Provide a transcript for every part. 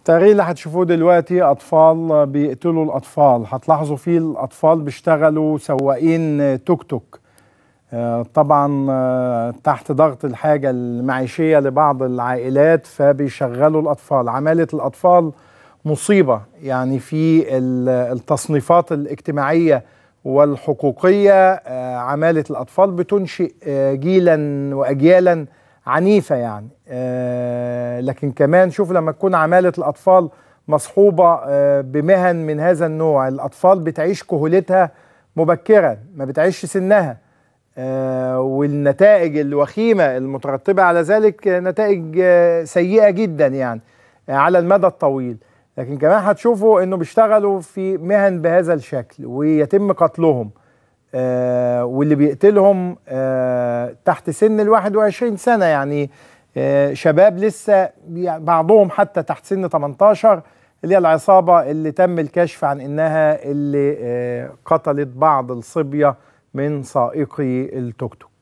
التغيير اللي هتشوفوه دلوقتي اطفال بيقتلوا الاطفال هتلاحظوا فيه الاطفال بيشتغلوا سواقين توك توك آه، طبعا آه، تحت ضغط الحاجه المعيشيه لبعض العائلات فبيشغلوا الاطفال عماله الاطفال مصيبه يعني في ال- التصنيفات الاجتماعيه والحقوقيه آه، عماله الاطفال بتنشئ آه، جيلا واجيالا عنيفه يعني آه، لكن كمان شوف لما تكون عماله الاطفال مصحوبه آه، بمهن من هذا النوع الاطفال بتعيش كهولتها مبكرا ما بتعيش سنها آه، والنتائج الوخيمه المترتبه على ذلك آه، نتائج آه، سيئه جدا يعني آه، على المدى الطويل لكن كمان هتشوفوا انه بيشتغلوا في مهن بهذا الشكل ويتم قتلهم آه، واللي بيقتلهم آه، تحت سن ال 21 سنه يعني آه، شباب لسه يعني بعضهم حتى تحت سن 18 اللي هي العصابه اللي تم الكشف عن انها اللي آه، قتلت بعض الصبيه من سائقي التوك توك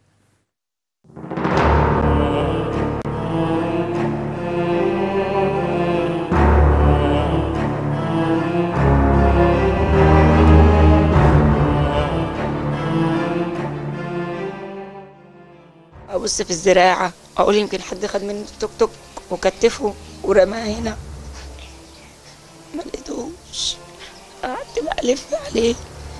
ابص في الزراعه اقول يمكن حد خد مني التوك توك وكتفه ورماه هنا ما لقيتهوش قعدت بقى الف عليه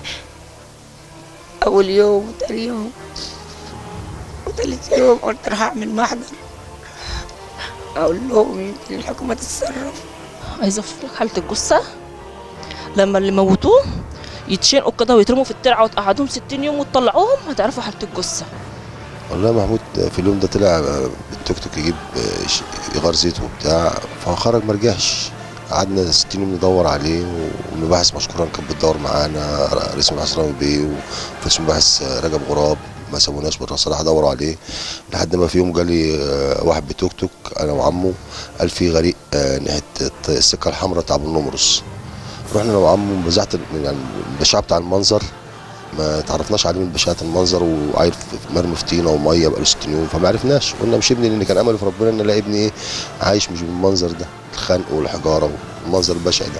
اول يوم وتاني يوم وتالت يوم قلت راح اعمل محضر اقول لهم يمكن الحكومه تتصرف عايزه اوصف لك حاله الجثه لما اللي موتوه يتشنقوا كده ويترموا في الترعه وتقعدوهم 60 يوم وتطلعوهم هتعرفوا حاله الجثه والله محمود في اليوم ده طلع بالتوك توك يجيب ش- يغير زيت وبتاع فخرج ما رجعش قعدنا 60 يوم ندور عليه والمباحث مشكورا كانت بتدور معانا رئيس المباحث رامي بيه وفي المباحث رجب غراب ما سابوناش بره صراحه دوروا عليه لحد ما في يوم جالي آه، واحد بتوك توك انا وعمه قال في غريق آه، ناحيه السكه الحمراء بتاع ابو النمرس رحنا انا وعمه بزعت يعني البشاعه بتاع المنظر ما تعرفناش عليه من بشاعة المنظر وعيل في- مرمي في طينه وميه بقاله 60 يوم فما عرفناش قلنا مش ابني لان كان امل في ربنا ان الاقي ابني ايه عايش مش بالمنظر ده الخنق والحجاره والمنظر البشع ده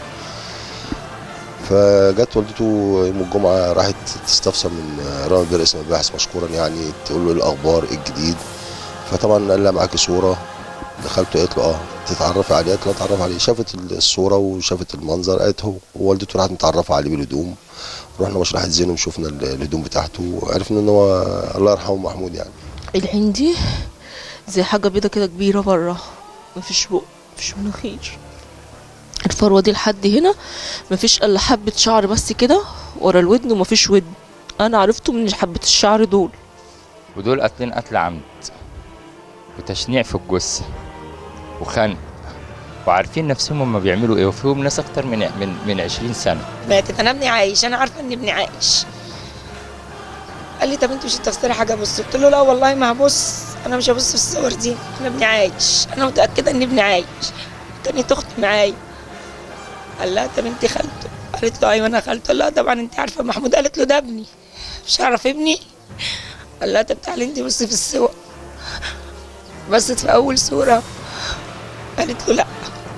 فجت والدته يوم الجمعه راحت تستفسر من رامي بيه رئيس المباحث مشكورا يعني تقول له ايه الاخبار ايه الجديد فطبعا قال لها معاكي صوره دخلت قالت له اه تتعرفي عليه قالت له اتعرف عليه شافت الصوره وشافت المنظر قالت هو ووالدته راحت متعرفه عليه بالهدوم رحنا مشرحة زينب وشفنا ال- الهدوم بتاعته وعرفنا ان هو الله يرحمه محمود يعني العين دي زي حاجه بيضه كده كبيره بره مفيش بق مفيش مناخير الفروه دي لحد هنا مفيش الا حبه شعر بس كده ورا الودن ومفيش ودن انا عرفته من حبه الشعر دول ودول قاتلين قتل عمد وتشنيع في الجثة وخنق وعارفين نفسهم هما بيعملوا ايه وفيهم ناس اكتر من من من 20 سنة ماتت انا ابني عايش انا عارفه ان ابني عايش قال لي طب انت مش هتخسري حاجه بص قلت له لا والله ما هبص انا مش هبص في الصور دي انا ابني عايش انا متاكده ان ابني عايش كانت اختي معايا قال لها طب انت خالته قالت له ايوه انا خالته لا طبعا انت عارفه محمود قالت له ده ابني مش هعرف ابني قال لها طب تعالي انت بصي في الصور بصت في اول صوره قالت له لا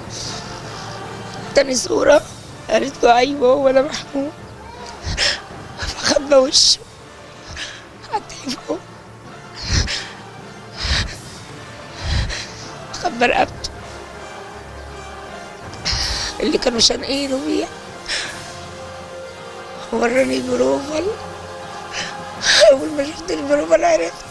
تاني صوره قالت له ايوه هو انا محمود فخبى وشه على التليفون خبى رقبته اللي كانوا شانقينه بيها وراني البروفل اول ما شفت البروفل عرفت